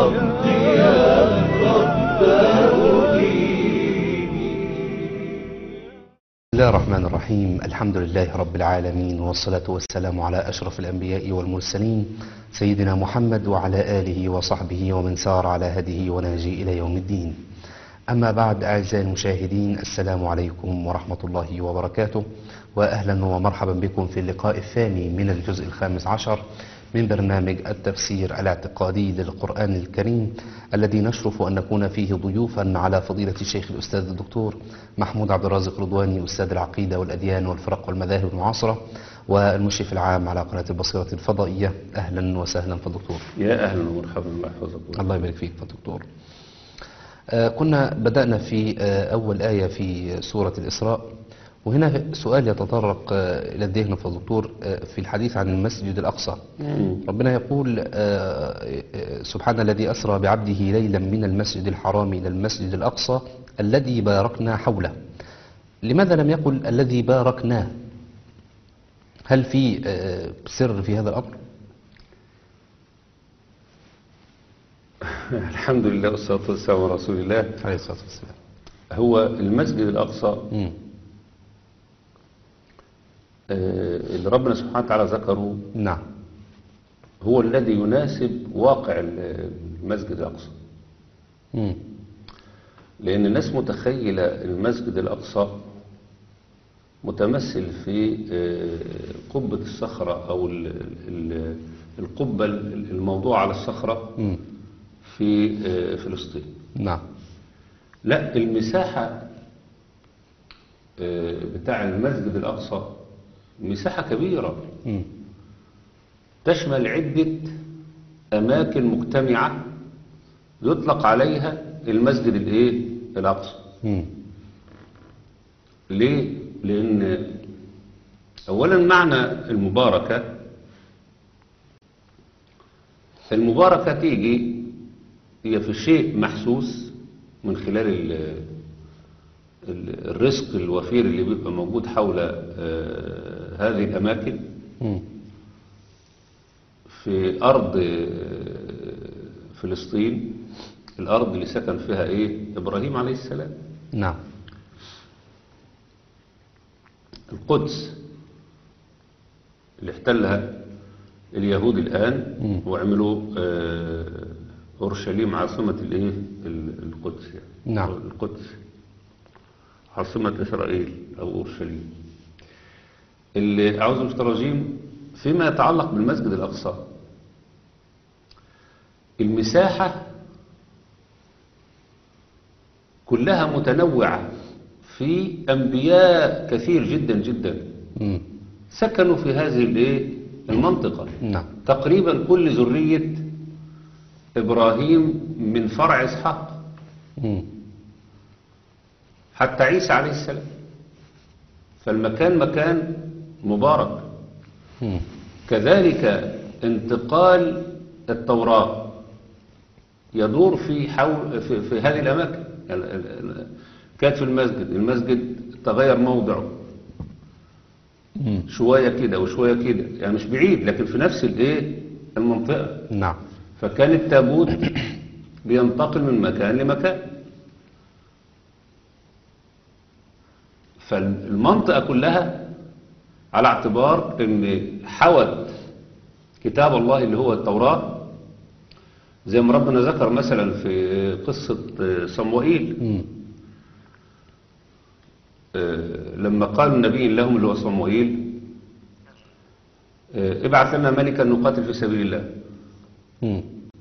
ربي يا رباه بسم الله الرحمن الرحيم الحمد لله رب العالمين والصلاة والسلام على أشرف الأنبياء والمرسلين سيدنا محمد وعلى آله وصحبه ومن سار على هديه ونهجه إلى يوم الدين أما بعد أعزائي المشاهدين السلام عليكم ورحمة الله وبركاته وأهلا ومرحبا بكم في اللقاء الثاني من الجزء الخامس عشر من برنامج التفسير الاعتقادي للقرآن الكريم الذي نشرف أن نكون فيه ضيوفا على فضيلة الشيخ الأستاذ الدكتور محمود عبد الرازق رضواني أستاذ العقيدة والأديان والفرق والمذاهب المعاصرة والمشرف العام على قناة البصيرة الفضائية أهلا وسهلا فالدكتور يا اهلا ومرحبا الله يحفظك الله يبارك فيك فالدكتور آه، كنا بدأنا في آه، أول آية في سورة الإسراء وهنا سؤال يتطرق آه، إلى الذهن فالدكتور آه، في الحديث عن المسجد الأقصى ربنا يقول آه، آه، سبحان الذي أسرى بعبده ليلا من المسجد الحرام إلى المسجد الأقصى الذي باركنا حوله لماذا لم يقل الذي باركناه هل في آه، سر في هذا الأمر الحمد لله والصلاة والسلام على رسول الله عليه الصلاة والسلام هو المسجد الأقصى مم. آه، اللي ربنا سبحانه وتعالى ذكره نعم هو الذي يناسب واقع ال- المسجد الأقصى مم. لأن الناس متخيلة المسجد الأقصى متمثل في آه، قبة الصخرة أو ال- ال- القبة الموضوعة على الصخرة مم. في آه، فلسطين نعم لا المساحة آه، بتاع المسجد الأقصى مساحة كبيرة مم. تشمل عدة أماكن مجتمعة يطلق عليها المسجد الإيه؟ الأقصى مم. ليه؟ لأن أولا معنى المباركة المباركة تيجي هي في شيء محسوس من خلال ال- ال- الرزق الوفير اللي بيبقى موجود حول آه، هذه الأماكن مم. في أرض آه، فلسطين الأرض اللي سكن فيها إيه إبراهيم عليه السلام نعم القدس اللي احتلها اليهود الآن مم. وعملوا آه، أورشليم عاصمة الإيه ال- القدس يعني نعم. القدس عاصمة إسرائيل أو أورشليم اللي أعوذ بالله الرجيم فيما يتعلق بالمسجد الأقصى المساحة كلها متنوعة في أنبياء كثير جدا جدا مم. سكنوا في هذه الايه المنطقة نعم تقريبا كل ذرية إبراهيم من فرع إسحاق مم. حتى عيسى عليه السلام فالمكان مكان مبارك مم. كذلك انتقال التوراة يدور في حول في, في هذه الأماكن ال- ال- ال- كانت في المسجد المسجد تغير موضعه مم. شوية كده وشوية كده يعني مش بعيد لكن في نفس الايه المنطقة نعم فكان التابوت بينتقل من مكان لمكان فالمنطقة كلها على اعتبار ان حوت كتاب الله اللي هو التوراة زي ما ربنا ذكر مثلا في قصة صموئيل مم. آه، لما قال النبي لهم اللي هو صموئيل آه، ابعث لنا ملكا نقاتل في سبيل الله مم.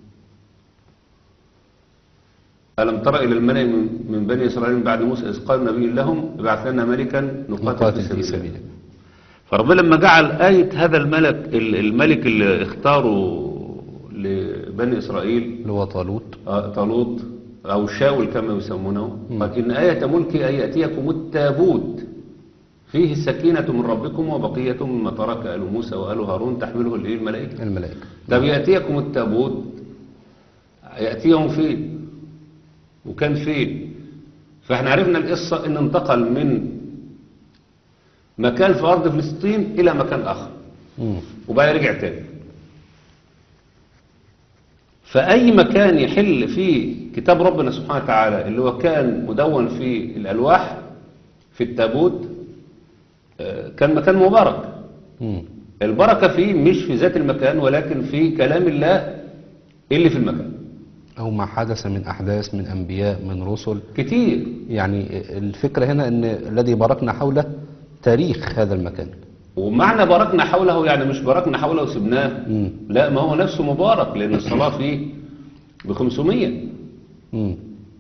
ألم تر إلى الملأ من من بني إسرائيل من بعد موسى إذ قال النبي لهم ابعث لنا ملكا نقاتل, نقاتل في في سبيل الله سبيلك فربنا لما جعل آية هذا الملك ال- الملك اللي اختاروا لبني إسرائيل اللي هو طالوت آه، طالوت أو شاول كما يسمونه قال إن آية ملكي أن يأتيكم التابوت فيه السكينة من ربكم وبقية مما ترك آل موسى وآل هارون تحمله الإيه الملائكة الملائكة طب يأتيكم التابوت يأتيهم فين وكان فين فاحنا عرفنا القصة ان انتقل من مكان في أرض فلسطين إلى مكان آخر مم. وبعد رجع تاني فأي مكان يحل فيه كتاب ربنا سبحانه وتعالى اللي هو كان مدون في الألواح في التابوت آه، كان مكان مبارك مم. البركة فيه مش في ذات المكان ولكن في كلام الله اللي في المكان أو ما حدث من أحداث من أنبياء من رسل كتير يعني الفكرة هنا أن الذي باركنا حوله تاريخ هذا المكان ومعنى باركنا حوله يعني مش باركنا حوله وسبناه مم. لا ما هو نفسه مبارك لأن الصلاة فيه ب 500 مم.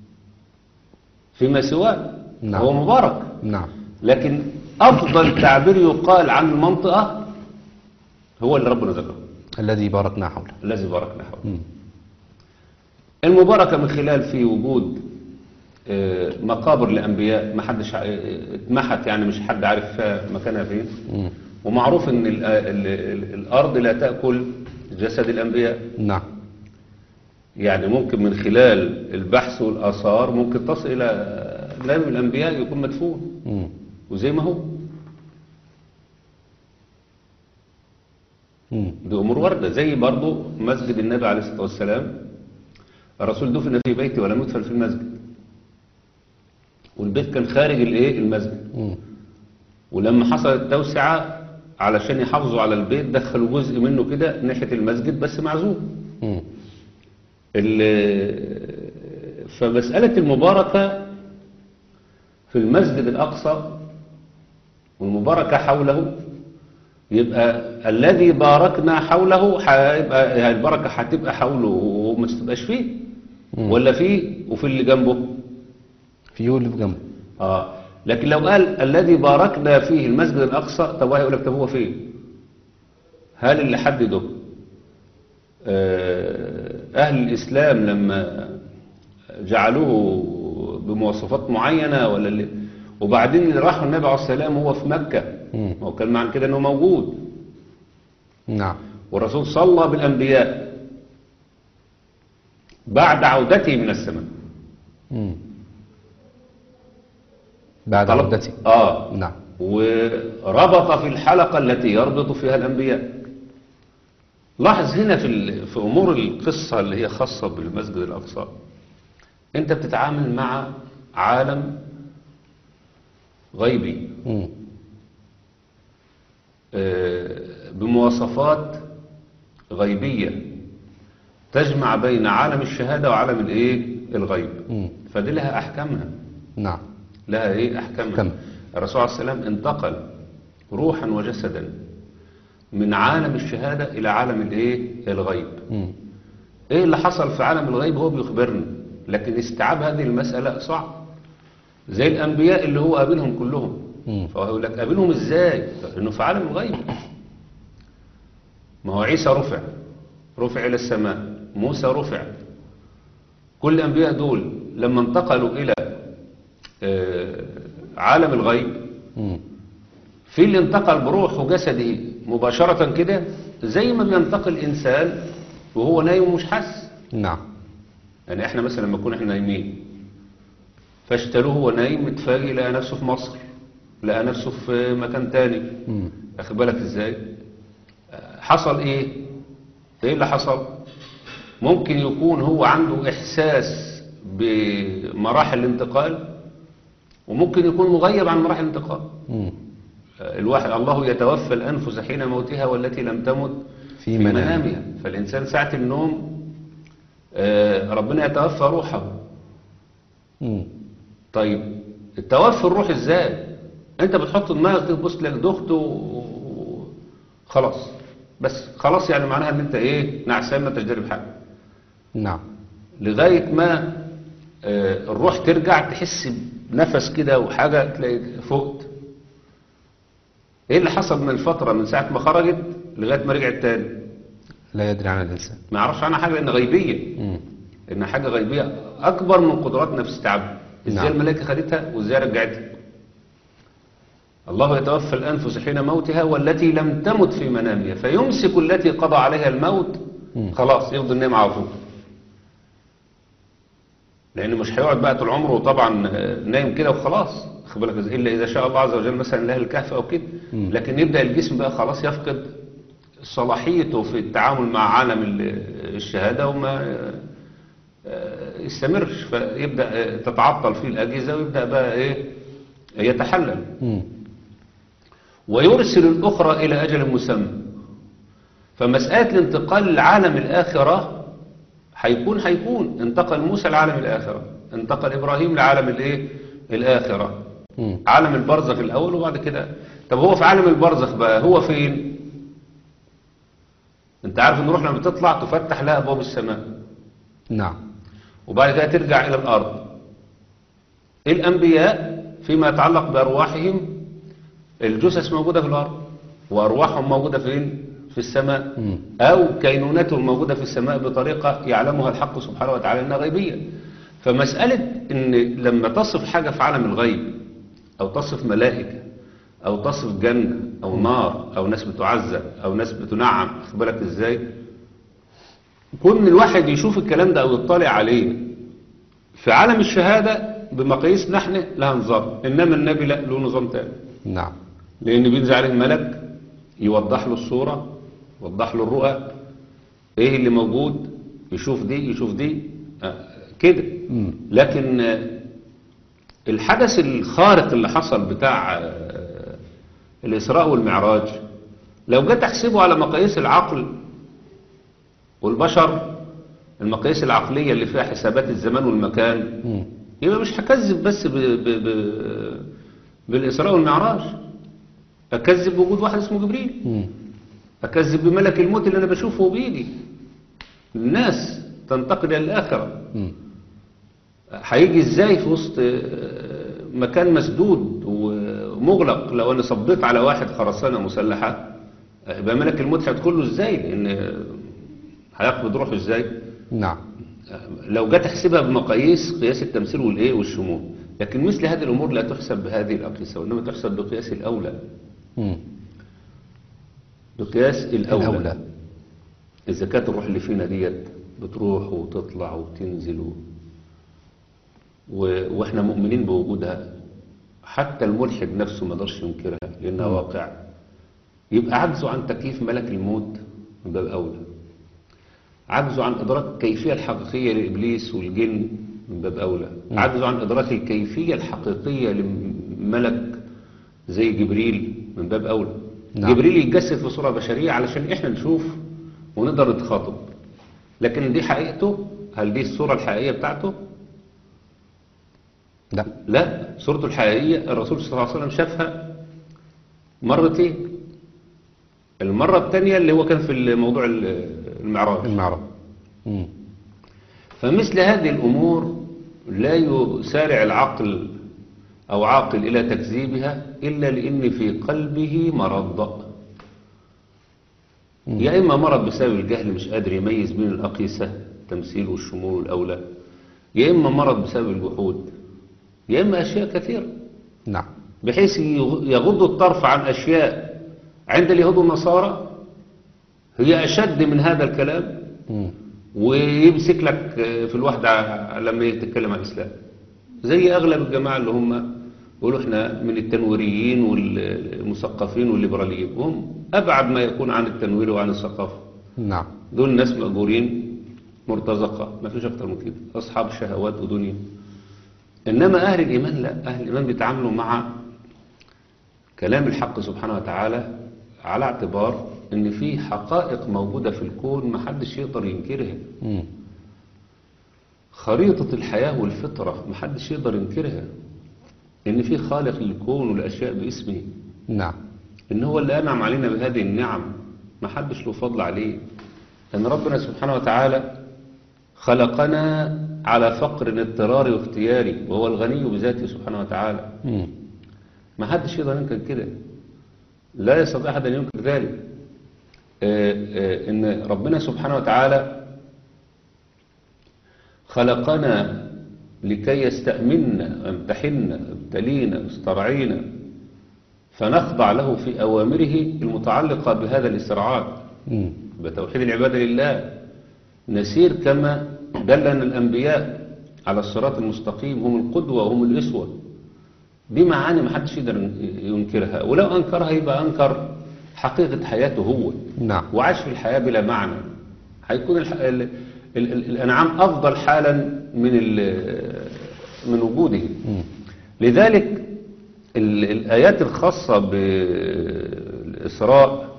فيما سواه نعم. هو مبارك نعم لكن أفضل تعبير يقال عن المنطقة هو اللي ربنا ذكره الذي باركنا حوله الذي باركنا حوله مم. المباركة من خلال في وجود آه، مقابر لأنبياء ما حدش ع- آه، اتمحت يعني مش حد عارف فيها مكانها فين مم. ومعروف ان ال ال ال الأرض لا تأكل جسد الأنبياء نعم يعني ممكن من خلال البحث والآثار ممكن تصل إلى نبي الأنبياء يكون مدفون مم. وزي ما هو مم. دي أمور واردة زي برضو مسجد النبي عليه الصلاة والسلام الرسول دفن في بيته ولم يدفن في المسجد والبيت كان خارج الايه المسجد مم. ولما حصلت توسعة علشان يحافظوا على البيت دخلوا جزء منه كده ناحية المسجد بس معزول مم. ال- فمسألة المباركة في المسجد الأقصى والمباركة حوله يبقى الذي باركنا حوله هيبقى يعني البركة هتبقى حوله وما تبقاش فيه مم. ولا فيه وفي اللي جنبه في يقول اللي في جنبه آه لكن لو قال الذي باركنا فيه المسجد الأقصى طب هيقول لك طب هو فين هل اللي حدده آه، أهل الإسلام لما جعلوه بمواصفات معينة ولا اللي وبعدين اللي راحوا النبي عليه السلام هو في مكة مم. هو كان معنى كده أنه موجود نعم والرسول صلى بالأنبياء بعد عودته من السماء مم. بعد طلب- عودتي آه نعم وربط في الحلقة التي يربط فيها الأنبياء لاحظ هنا في, ال- في أمور القصة اللي هي خاصة بالمسجد الأقصى أنت بتتعامل مع عالم غيبي مم. آه، بمواصفات غيبية تجمع بين عالم الشهادة وعالم الايه الغيب مم. فدي لها أحكامها نعم لها ايه احكامها أحكام. الرسول عليه السلام انتقل روحا وجسدا من عالم الشهادة الى عالم الايه الغيب مم. ايه اللي حصل في عالم الغيب هو بيخبرنا لكن استيعاب هذه المسألة صعب زي الانبياء اللي هو قابلهم كلهم مم. فهو يقول لك قابلهم ازاي لانه في عالم الغيب ما هو عيسى رفع رفع الى السماء موسى رفع كل الانبياء دول لما انتقلوا الى آه، عالم الغيب مم. في اللي انتقل بروحه جسده مباشرة كده زي ما بينتقل إنسان وهو نايم ومش حاسس نعم يعني احنا مثلا لما نكون احنا نايمين فاشتروه وهو نايم متفاجئ لقى نفسه في مصر لقى نفسه في مكان تاني مم. اخد بالك ازاي آه، حصل ايه ايه اللي حصل ممكن يكون هو عنده احساس بمراحل الانتقال وممكن يكون مغيب عن مراحل الانتقال مم. الواحد الله يتوفى الأنفس حين موتها والتي لم تمت في في منامها. منامها فالإنسان ساعة النوم آه، ربنا يتوفى روحه مم. طيب التوفي الروح ازاي انت بتحط دماغك تبص تلاقي دخت و- خلاص بس خلاص يعني معناها ان انت ايه نعسان ما تجدري بحاجه نعم لغايه ما آه، الروح ترجع تحس بنفس كده وحاجه تلاقي فقت ايه اللي حصل من الفتره من ساعه ما خرجت لغايه ما رجعت تاني لا يدري عن الإنسان ما يعرفش عنها حاجه لان غيبيه مم. انها حاجه غيبيه اكبر من قدراتنا في استيعابها ازاي نعم. الملائكه خدتها وازاي رجعتها الله يتوفى الانفس حين موتها والتي لم تمت في منامها فيمسك التي قضى عليها الموت مم. خلاص يفضل نايم على طول لانه مش هيقعد بقى طول عمره طبعا آه، نايم كده وخلاص خد بالك إزاي؟ الا اذا شاء الله عز وجل مثلا له الكهف او كده مم. لكن يبدا الجسم بقى خلاص يفقد صلاحيته في التعامل مع عالم ال- الشهادة وما آه، يستمرش فيبدأ آه، تتعطل فيه الأجهزة ويبدأ بقى إيه يتحلل مم. ويرسل الأخرى إلى أجل مسمى فمسألة الانتقال لعالم الآخرة هيكون هيكون انتقل موسى لعالم الآخرة انتقل إبراهيم لعالم الإيه الآخرة مم. عالم البرزخ الأول وبعد كده طب هو في عالم البرزخ بقى هو فين انت عارف ان روح لما بتطلع تفتح لها أبواب السماء نعم وبعد كده ترجع إلى الأرض الأنبياء فيما يتعلق بأرواحهم الجثث موجودة في الأرض وأرواحهم موجودة فين؟ في السماء مم. أو كينونتهم موجودة في السماء بطريقة يعلمها الحق سبحانه وتعالى أنها غيبية فمسألة أن لما تصف حاجة في عالم الغيب أو تصف ملائكة أو تصف جنة أو نار أو ناس بتعذب أو ناس بتنعم خد بالك إزاي كون الواحد يشوف الكلام ده أو يطلع عليه في عالم الشهادة بمقاييس نحن لها نظام إنما النبي لا له نظام تاني نعم لأن بينزل عليه ملك يوضح له الصورة يوضح له الرؤى إيه اللي موجود يشوف دي يشوف دي آه، كده مم. لكن آه، الحدث الخارق اللي حصل بتاع آه، الإسراء والمعراج لو جيت تحسبه على مقاييس العقل والبشر المقاييس العقلية اللي فيها حسابات الزمان والمكان مم. يبقى مش هكذب بس ب... ب... ب... بالإسراء والمعراج أكذب بوجود واحد اسمه جبريل مم. أكذب بملك الموت اللي أنا بشوفه بإيدي الناس تنتقل إلى الآخرة مم. هيجي إزاي في وسط آه، مكان مسدود ومغلق لو أنا صبيت على واحد خرسانة مسلحة آه، يبقى ملك الموت هيدخل له إزاي لأن آه، هيقبض روحه إزاي نعم لو جت تحسبها بمقاييس قياس التمثيل والايه والشمول لكن مثل هذه الامور لا تحسب بهذه الاقيسه وانما تحسب بقياس الاولى مم. بقياس الاولى, الأولى اذا كانت الروح اللي فينا ديت بتروح وتطلع وتنزل و... و... واحنا مؤمنين بوجودها حتى الملحد نفسه ما قدرش ينكرها لانها واقع يبقى عجزه عن تكليف ملك الموت من باب اولى عجزه عن إدراك الكيفية الحقيقية لإبليس والجن من باب أولى عجزه عن إدراك الكيفية الحقيقية لملك زي جبريل من باب أولى نعم. جبريل يتجسد في صورة بشرية علشان إحنا نشوف ونقدر نتخاطب لكن دي حقيقته هل دي الصورة الحقيقية بتاعته لا لا صورته الحقيقية الرسول صلى الله عليه وسلم شافها مرتين المرة الثانية اللي هو كان في موضوع المعراج المعرض مم. فمثل هذه الأمور لا يسارع العقل أو عاقل إلى تكذيبها إلا لأن في قلبه مرض يا إما مرض بسبب الجهل مش قادر يميز بين الأقيسة التمثيل والشمول والأولى يا إما مرض بسبب الجحود يا إما أشياء كثيرة نعم بحيث يغ- يغض الطرف عن أشياء عند اليهود والنصارى هي أشد من هذا الكلام مم. ويمسك لك في الوحدة لما تتكلم عن الإسلام زي أغلب الجماعة اللي هم يقولوا احنا من التنويريين والمثقفين والليبراليين وهم أبعد ما يكون عن التنوير وعن الثقافة نعم دول ناس مأجورين مرتزقة ما فيش أكتر من كده أصحاب شهوات ودنيا إنما أهل الإيمان لا أهل الإيمان بيتعاملوا مع كلام الحق سبحانه وتعالى على اعتبار إن في حقائق موجودة في الكون ما حدش يقدر ينكرها مم. خريطة الحياة والفطرة ما حدش يقدر ينكرها إن في خالق للكون والأشياء باسمه نعم إن هو اللي أنعم علينا بهذه النعم ما حدش له فضل عليه إن ربنا سبحانه وتعالى خلقنا على فقر اضطراري واختياري وهو الغني بذاته سبحانه وتعالى مم. ما حدش يقدر ينكر كده لا يستطيع أحد أن ينكر ذلك آه، آه، إن ربنا سبحانه وتعالى خلقنا لكي يستأمنا امتحنا ابتلينا استرعينا فنخضع له في أوامره المتعلقة بهذا الاسترعاء مم. بتوحيد العبادة لله نسير كما دلنا الأنبياء على الصراط المستقيم هم القدوة وهم الأسوة دي معاني ما حدش يقدر ينكرها ولو أنكرها يبقى أنكر حقيقة حياته هو نعم وعاش في الحياة بلا معنى هيكون الح... ال... ال... ال... الأنعام أفضل حالا من ال... من وجوده مم. لذلك ال... الآيات الخاصة بالإسراء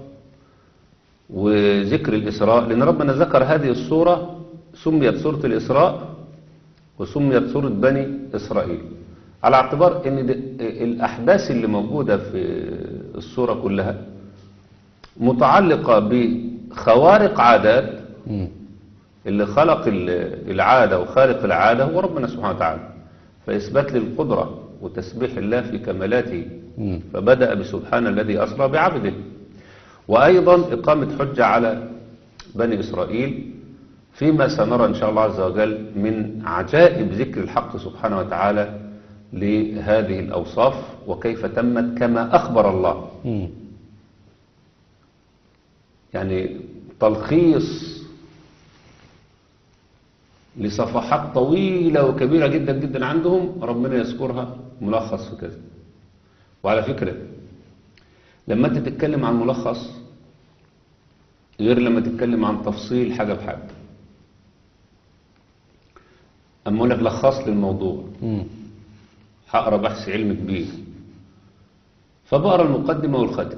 وذكر الإسراء لأن ربنا ذكر هذه السورة سميت سورة الإسراء وسميت سورة بني إسرائيل على اعتبار أن د- الأحداث اللي موجودة في السورة كلها متعلقة بخوارق عادات مم. اللي خلق ال- العادة وخالق العادة هو ربنا سبحانه وتعالى فإثبات للقدرة وتسبيح الله في كمالاته مم. فبدأ بسبحان الذي أسرى بعبده وأيضا إقامة حجة على بني إسرائيل فيما سنرى إن شاء الله عز وجل من عجائب ذكر الحق سبحانه وتعالى لهذه الأوصاف وكيف تمت كما أخبر الله مم. يعني تلخيص لصفحات طويلة وكبيرة جدا جدا عندهم ربنا يذكرها ملخص في كذا وعلى فكرة لما انت تتكلم عن ملخص غير لما تتكلم عن تفصيل حاجة بحاجة أما أقول لك لخص لي الموضوع مم. هقرا بحث علمي كبير فبقرا المقدمة والختم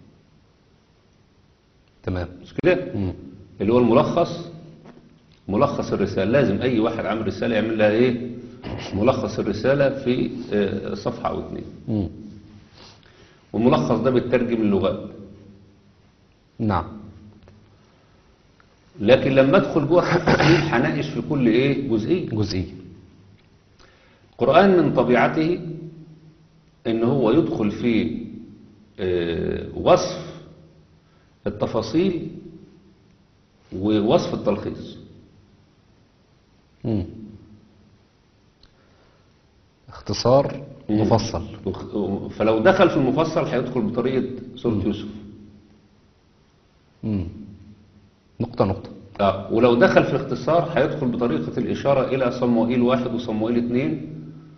تمام مش كده؟ مم. اللي هو الملخص ملخص الرسالة لازم أي واحد عامل رسالة يعمل لها إيه ملخص الرسالة في آه، صفحة أو اتنين مم. والملخص ده بيترجم اللغات نعم لكن لما أدخل جوه التفاصيل هناقش في كل إيه جزئية جزئي القرآن من طبيعته إن هو يدخل في آه، وصف التفاصيل ووصف التلخيص مم. اختصار مفصل وخ- فلو دخل في المفصل هيدخل بطريقة سورة يوسف مم. نقطة نقطة آه. ولو دخل في الاختصار هيدخل بطريقة الإشارة إلى صموئيل واحد وصموئيل اثنين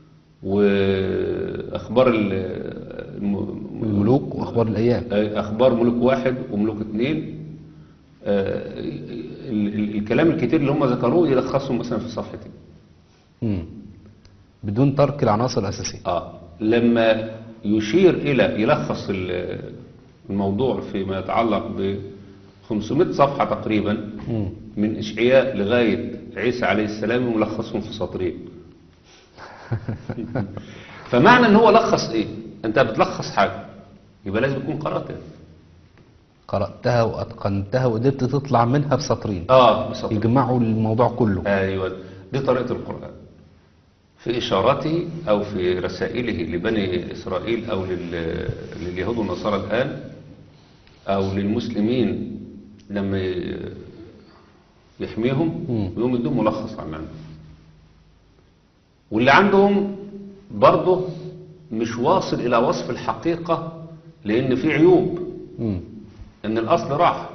وأخبار ال- الم- الملوك وأخبار الأيام آه، أخبار ملوك واحد وملوك اثنين آه، ال- ال- الكلام الكتير اللي هم ذكروه يلخصهم مثلا في صفحتين مم. بدون ترك العناصر الأساسية آه لما يشير إلى يلخص ال- الموضوع فيما يتعلق ب 500 صفحة تقريبا مم. من إشعياء لغاية عيسى عليه السلام وملخصهم في سطرين فمعنى ان هو لخص ايه انت بتلخص حاجة يبقى لازم يكون قرأتها قرأتها وأتقنتها وقدرت تطلع منها بسطرين اه بسطرين يجمعوا الموضوع كله ايوه دي طريقة القرآن في إشاراته أو في رسائله لبني إسرائيل أو لل- لليهود والنصارى الآن أو للمسلمين لما ي- يحميهم مم. يقوم يدوم ملخص عن عنده واللي عندهم برضه مش واصل إلى وصف الحقيقة لأن في عيوب مم. ان الاصل راح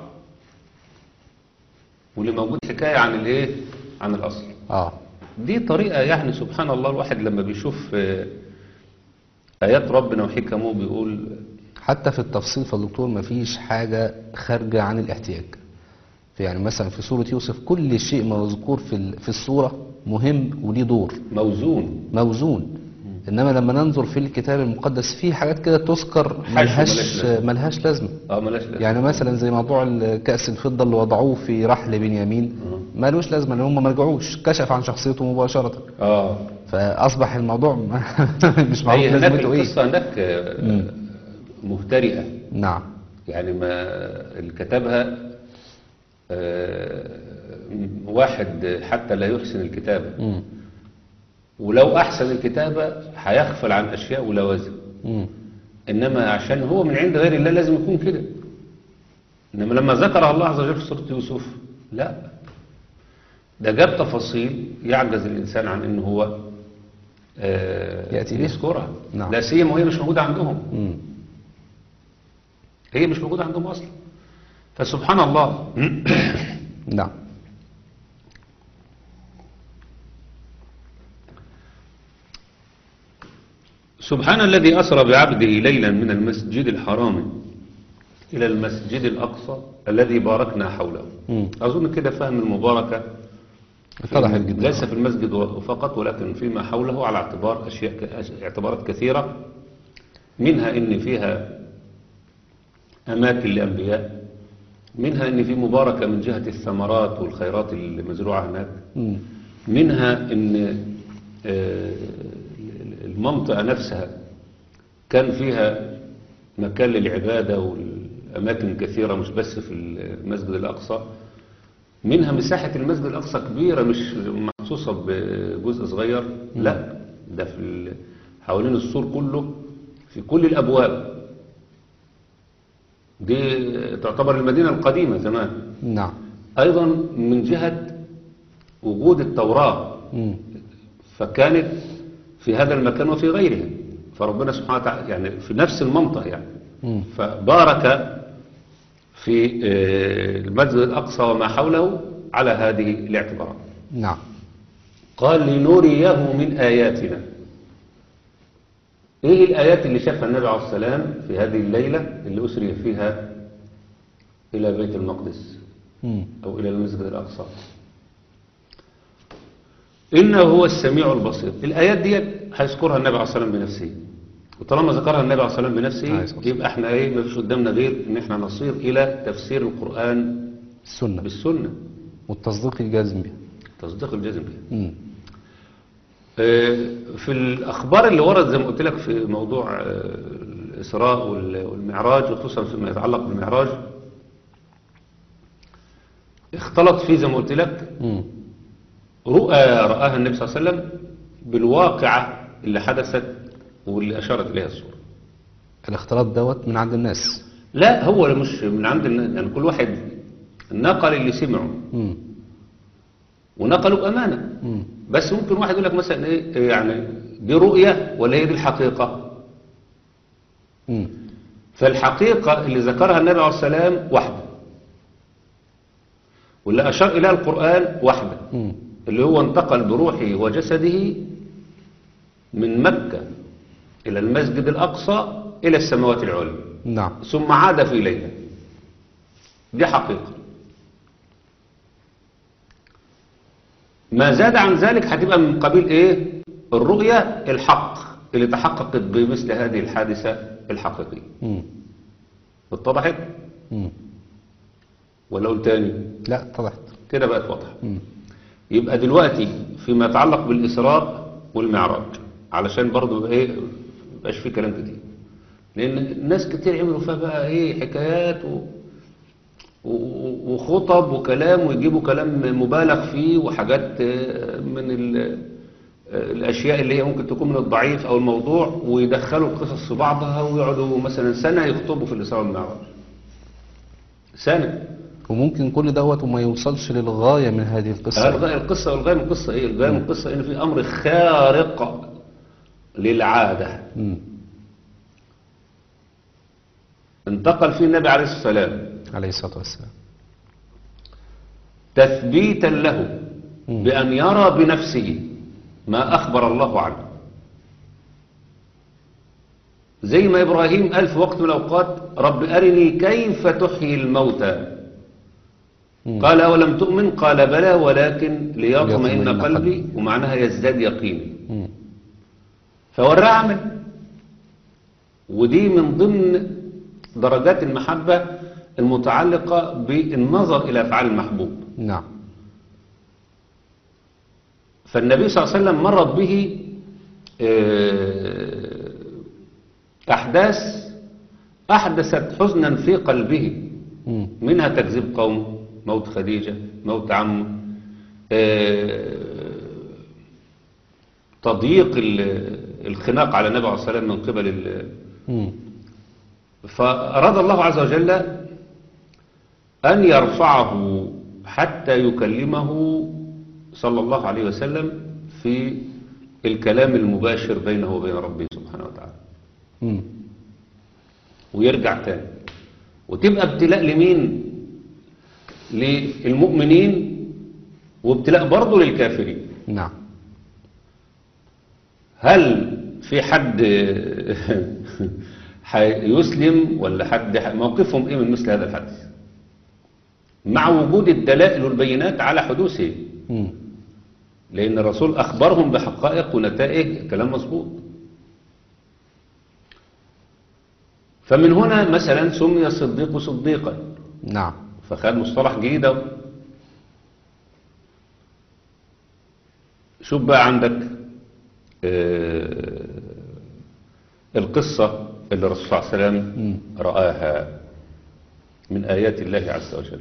واللي موجود حكاية عن الايه عن الاصل آه دي طريقة يعني سبحان الله الواحد لما بيشوف آه، ايات ربنا وحكمه بيقول حتى في التفصيل فالدكتور مفيش حاجة خارجة عن الاحتياج في يعني مثلا في سورة يوسف كل شيء مذكور في ال- في السورة مهم وليه دور موزون موزون انما لما ننظر في الكتاب المقدس في حاجات كده تذكر حشو ملهاش ملهاش لازمة. ملهاش لازمه اه ملاش لازمة. يعني مثلا زي موضوع كأس الفضة اللي وضعوه في رحل بنيامين مالوش لازمه لان هم ما رجعوش كشف عن شخصيته مباشره اه فاصبح الموضوع مش معروف هي هناك لازمته ايه القصة هناك آه، مهترئة نعم يعني ما اللي كتبها آه، واحد حتى لا يحسن الكتابة مم. ولو أحسن الكتابة هيغفل عن أشياء ولوازم مم. إنما عشان هو من عند غير الله لازم يكون كده إنما لما ذكر الله عز وجل في سورة يوسف لا ده جاب تفاصيل يعجز الإنسان عن إن هو آه، يأتي بها. يذكرها نعم. لا سيما وهي مش موجودة عندهم مم. هي مش موجودة عندهم أصلا فسبحان الله نعم سبحان الذي أسرى بعبده ليلا من المسجد الحرام إلى المسجد الأقصى الذي باركنا حوله مم. أظن كده فهم المباركة في- اتضحت جدا ليس في المسجد فقط ولكن فيما حوله على اعتبار أشياء اعتبارات كثيرة منها إن فيها أماكن لأنبياء منها إن في مباركة من جهة الثمرات والخيرات المزروعة هناك مم. منها ان آه، المنطقة نفسها كان فيها مكان للعبادة والأماكن كثيرة مش بس في المسجد الأقصى منها مساحة المسجد الأقصى كبيرة مش محصوصة بجزء صغير لا ده في ال- حوالين السور كله في كل الأبواب دي تعتبر المدينة القديمة زمان نعم أيضا من جهة وجود التوراة مم. فكانت في هذا المكان وفي غيره فربنا سبحانه وتعالى يعني في نفس المنطقة يعني مم. فبارك في آه، المسجد الأقصى وما حوله على هذه الاعتبارات نعم قال لنريه من آياتنا إيه الآيات اللي شافها النبي عليه السلام في هذه الليلة اللي أسري فيها إلى بيت المقدس مم. أو إلى المسجد الأقصى إنه هو السميع البصير الآيات دي هيذكرها النبي عليه الصلاة والسلام بنفسه وطالما ذكرها النبي عليه الصلاة والسلام عليه بنفسه الصلاة والسلام. يبقى احنا ايه ما فيش قدامنا غير ان احنا نصير الى تفسير القرآن السنة بالسنة والتصديق الجازم بها تصديق الجزم بها مم. آه، في الأخبار اللي ورد زي ما قلت لك في موضوع آه، الإسراء وال- والمعراج وخصوصا فيما يتعلق بالمعراج اختلط فيه زي ما قلت لك مم. رؤى رآها النبي صلى الله عليه وسلم بالواقعة اللي حدثت واللي أشارت إليها الصورة الاختلاط دوت من عند الناس لا هو مش من عند الناس يعني كل واحد نقل اللي سمعه مم. ونقلوا بأمانة مم. بس ممكن واحد يقول لك مثلا ايه إيه يعني دي رؤية ولا هي دي الحقيقة مم. فالحقيقة اللي ذكرها النبي عليه السلام واحدة واللي أشار إليها القرآن واحدة مم. اللي هو انتقل بروحه وجسده من مكة إلى المسجد الأقصى إلى السماوات العلى نعم ثم عاد في ليلة دي حقيقة ما زاد عن ذلك هتبقى من قبيل ايه الرؤية الحق اللي تحققت بمثل هذه الحادثة الحقيقية مم. اتضحت مم. ولا اقول تاني لا اتضحت كده بقت واضحة مم. يبقى دلوقتي فيما يتعلق بالإسراء والمعراج علشان برضو يبقى ايه ميبقاش فيه كلام كتير لأن ناس كتير عملوا فيها بقى ايه حكايات و... و- وخطب وكلام ويجيبوا كلام مبالغ فيه وحاجات آه، من ال... آه، الأشياء اللي هي ممكن تكون من الضعيف أو الموضوع ويدخلوا القصص في بعضها ويقعدوا مثلا سنة يخطبوا في الإسراء والمعراج سنة وممكن كل دوت وما يوصلش للغاية من هذه القصة الغاية القصة والغاية من القصة ايه الغاية من القصة ان في امر خارق للعادة مم. انتقل فيه النبي عليه الصلاة والسلام عليه الصلاة والسلام تثبيتا له مم. بأن يرى بنفسه ما أخبر الله عنه زي ما إبراهيم قال في وقت من الأوقات رب أرني كيف تحيي الموتى مم. قال أولم تؤمن قال بلى ولكن ليطمئن ليطمئن قلبي قلبي. ومعناها يزداد يقيني مم. فوراه عمل ودي من ضمن درجات المحبة المتعلقة بالنظر إلى أفعال المحبوب نعم فالنبي صلى الله عليه وسلم مرت به آه، أحداث أحدثت حزنا في قلبه مم. منها تكذيب قومه موت خديجة موت عمه آه، تضييق ال- الخناق على النبي عليه الصلاة والسلام من قبل ال- مم. فأراد الله عز وجل أن يرفعه حتى يكلمه صلى الله عليه وسلم في الكلام المباشر بينه وبين ربه سبحانه وتعالى مم. ويرجع تاني وتبقى ابتلاء لمين للمؤمنين وابتلاء برضه للكافرين نعم هل في حد هيسلم ولا حد ح- موقفهم ايه من مثل هذا الحدث مع وجود الدلائل والبينات على حدوثه مم. لأن الرسول أخبرهم بحقائق ونتائج كلام مظبوط فمن هنا مثلا سمي الصديق صديقا نعم فخد مصطلح جديد أهو. شوف بقى عندك آه، القصة اللي الرسول صلى الله عليه وسلم رآها من آيات الله عز وجل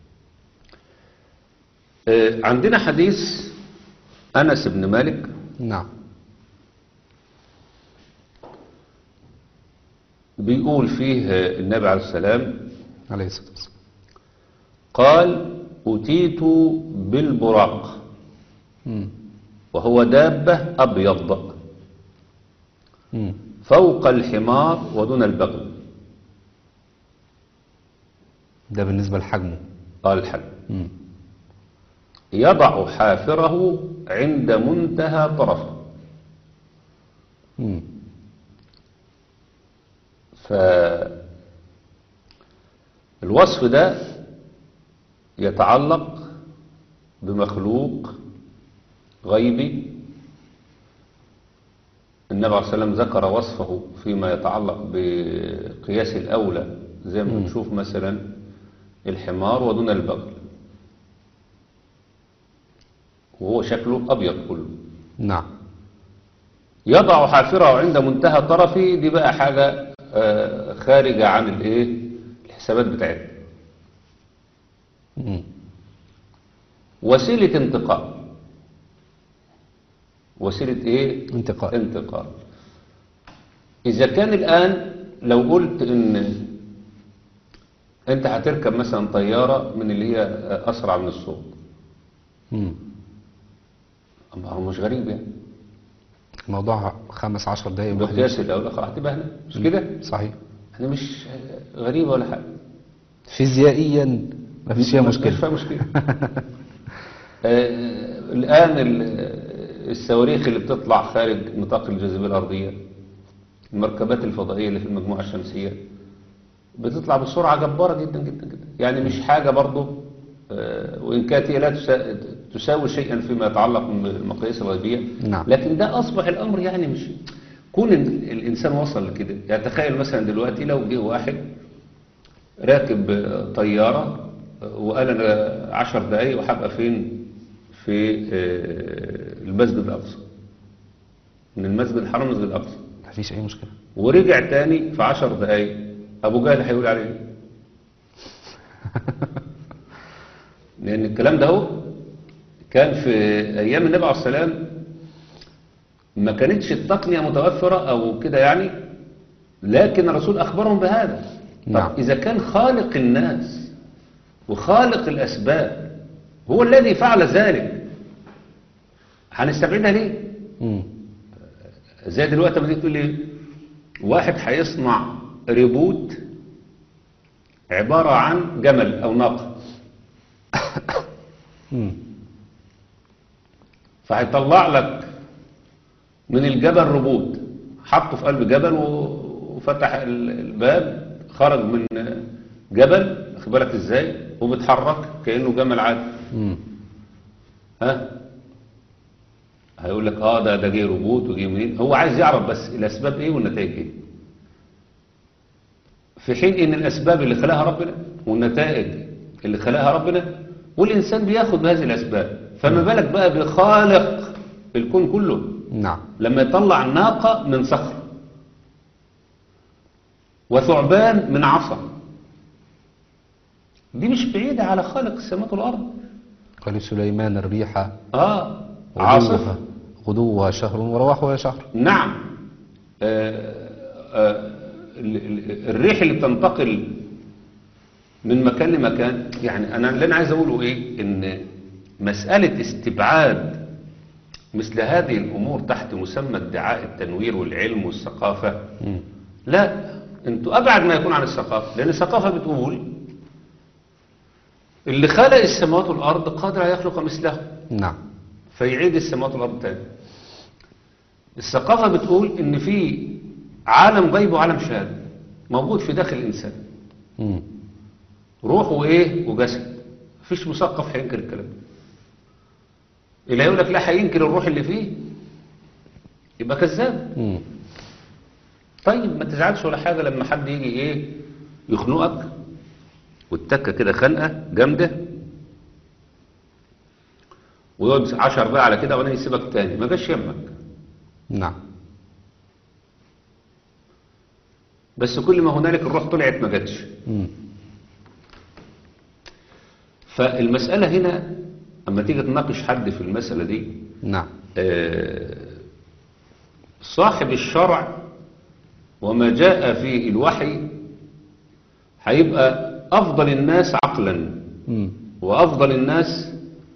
آه، عندنا حديث أنس بن مالك نعم بيقول فيه النبي عليه السلام عليه الصلاة والسلام قال أتيت بالبراق مم. وهو دابة أبيض مم. فوق الحمار ودون البغل ده بالنسبة لحجمه قال الحج مم. يضع حافره عند منتهى طرفه مم. فالوصف ده يتعلق بمخلوق غيبي النبي عليه الصلاة والسلام ذكر وصفه فيما يتعلق بقياس الأولى زي ما بنشوف مثلا الحمار ودون البغل وهو شكله أبيض كله نعم يضع حافره عند منتهى طرفه دي بقى حاجة آه، خارجة عن الايه الحسابات بتاعتنا مم. وسيلة انتقال وسيلة ايه انتقال انتقال اذا كان الان لو قلت ان انت هتركب مثلا طيارة من اللي هي اسرع من الصوت مم. ما هو مش غريب يعني موضوع خمس عشر دقايق الواحد بقياس الاولى خلاص هتبقى هنا مش كده صحيح احنا مش غريبة ولا حاجة فيزيائيا ما فيش فيها مش مشكلة فيها مشكلة آه، الآن ال- الصواريخ اللي بتطلع خارج نطاق الجاذبية الأرضية المركبات الفضائية اللي في المجموعة الشمسية بتطلع بسرعة جبارة جدا جدا جدا يعني مش حاجة برضو آه، وإن كانت هي لا تسا- تساوي شيئا فيما يتعلق بالمقاييس الغيبية نعم. لكن ده أصبح الأمر يعني مش كون إن الإنسان وصل لكده يعني تخيل مثلا دلوقتي لو جه واحد راكب طيارة وقال أنا عشر دقايق وهبقى فين في آه، المسجد الأقصى من المسجد الحرام للمسجد الأقصى ما فيش أي مشكلة ورجع تاني في عشر دقايق أبو جهل هيقول عليه إيه؟ لأن الكلام ده هو كان في أيام النبي عليه السلام ما كانتش التقنية متوفرة أو كده يعني لكن الرسول أخبرهم بهذا نعم. طب إذا كان خالق الناس وخالق الأسباب هو الذي فعل ذلك هنستبعدها ليه؟ مم. زي دلوقتي ما تيجي تقول لي واحد هيصنع ريبوت عبارة عن جمل أو ناقة مم. فهيطلع لك من الجبل روبوت حطه في قلب جبل و- وفتح ال- الباب خرج من جبل واخد بالك ازاي وبيتحرك كأنه جمل عادي مم. ها هيقول لك اه ده ده جه روبوت وجه منين هو عايز يعرف بس الاسباب ايه والنتائج ايه في حين ان الاسباب اللي خلقها ربنا والنتائج اللي خلقها ربنا والانسان بياخد بهذه الاسباب فما بالك بقى بخالق الكون كله نعم لما يطلع ناقة من صخر وثعبان من عصا دي مش بعيدة على خالق السماوات والأرض قال سليمان الريح اه عاصفة غدوها غدوها شهر ورواحها شهر نعم آه، آه، ال- ال- الريح اللي بتنتقل من مكان لمكان يعني انا اللي انا عايز اقوله ايه ان مسألة استبعاد مثل هذه الامور تحت مسمى ادعاء التنوير والعلم والثقافة مم. لا انتوا ابعد ما يكون عن الثقافة لان الثقافة بتقول اللي خلق السماوات والارض قادر على يخلق مثله نعم فيعيد السماوات والارض تاني الثقافة بتقول ان في عالم غيب وعالم شهادة موجود في داخل الإنسان مم. روح وإيه وجسد مفيش مثقف هينكر الكلام ده اللي هيقول لك لا هينكر الروح اللي فيه يبقى كذاب مم. طيب ما تزعلش ولا حاجة لما حد يجي ايه يخنقك والتكة كده خنقة جامدة ويقعد عشر بقى على كده وانا يسيبك تاني ما جاش يمك نعم بس كل ما هنالك الروح طلعت ما جاتش مم. فالمسألة هنا اما تيجي تناقش حد في المسألة دي نعم آه، صاحب الشرع وما جاء في الوحي هيبقى أفضل الناس عقلا مم. وأفضل الناس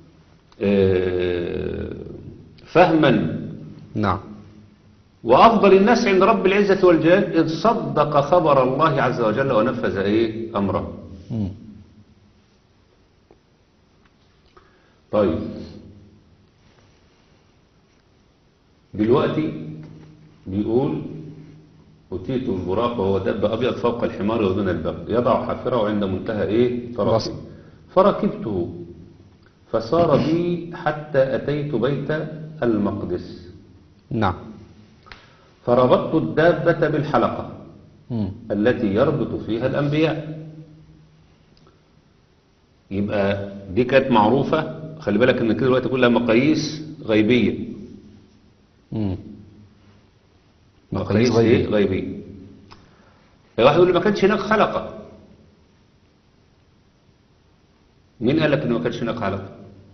آه، فهما نعم وأفضل الناس عند رب العزة والجلال إذ صدق خبر الله عز وجل ونفذ إيه أمره مم. طيب دلوقتي بيقول أتيت البراق وهو دب أبيض فوق الحمار ودون البغل يضع حافره عند منتهى إيه فرسه رسم. فركبته فسار بي حتى أتيت بيت المقدس نعم فربطت الدابة بالحلقة مم. التي يربط فيها الأنبياء يبقى دي كانت معروفة خلي بالك ان كده دلوقتي كلها مقاييس غيبية مم. مقاييس مقاييس ايه غيبية. غيبية واحد يقول لي ما كانش هناك حلقة مين قال لك ان ما كانش هناك حلقة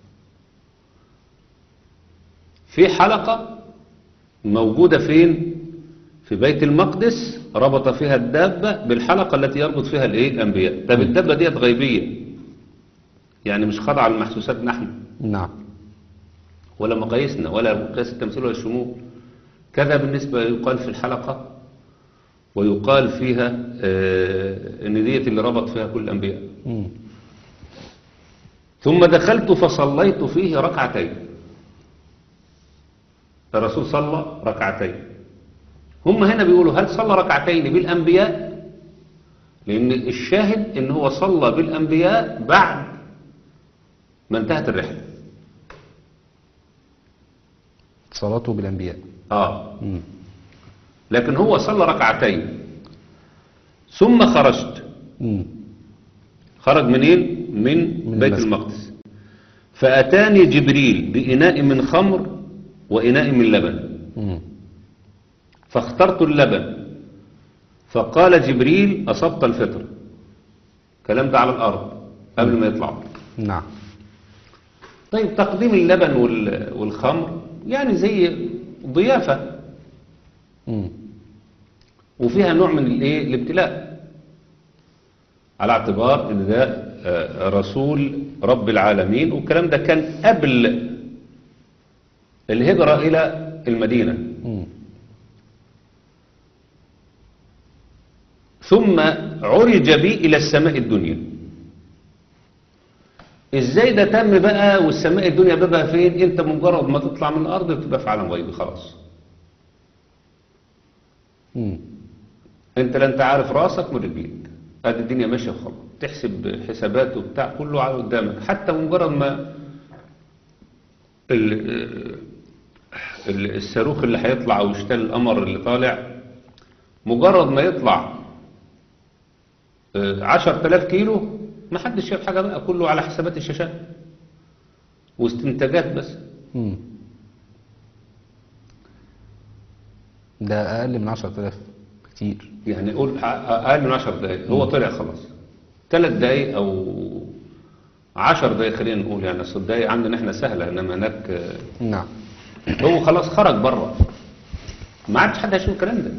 في حلقة موجودة فين في بيت المقدس ربط فيها الدابة بالحلقة التي يربط فيها الايه الانبياء طب الدابة ديت غيبية يعني مش خاضعة لمحسوسات نحن نعم ولا مقاييسنا ولا مقياس التمثيل ولا الشمول كذا بالنسبة يقال في الحلقة ويقال فيها آه، ان ديت اللي ربط فيها كل الانبياء مم. ثم دخلت فصليت فيه ركعتين الرسول صلى ركعتين هم هنا بيقولوا هل صلى ركعتين بالأنبياء لأن الشاهد ان هو صلى بالأنبياء بعد ما انتهت الرحلة صلاته بالأنبياء آه مم. لكن هو صلى ركعتين ثم خرجت مم. خرج منين من, من بيت المسجد. المقدس فأتاني جبريل بإناء من خمر وإناء من لبن مم. فاخترت اللبن فقال جبريل أصبت الفطر كلام ده على الأرض قبل ما يطلع نعم طيب تقديم اللبن وال- والخمر يعني زي ضيافة مم. وفيها نوع من الايه الابتلاء على اعتبار ان ده آه، رسول رب العالمين والكلام ده كان قبل الهجرة الى المدينة مم. ثم عرج بي الى السماء الدنيا ازاي ده تم بقى والسماء الدنيا بقى فين انت مجرد ما تطلع من الارض بتبقى في عالم غيبي خلاص مم. انت لا انت عارف راسك من رجليك ادي الدنيا ماشيه خلاص تحسب حسابات وبتاع كله على قدامك حتى مجرد ما ال- ال- الصاروخ اللي هيطلع او يشتغل القمر اللي طالع مجرد ما يطلع آه، 10000 كيلو ما حدش شايف حاجه بقى كله على حسابات الشاشات واستنتاجات بس مم. ده أقل من عشرة آلاف كتير يعني قول اقل من 10 دقائق هو طلع خلاص ثلاث دقائق او 10 دقائق خلينا نقول يعني اصل الدقائق عندنا احنا سهله انما هناك آه، نعم هو خلاص خرج بره ما عادش حد هيشوف الكلام ده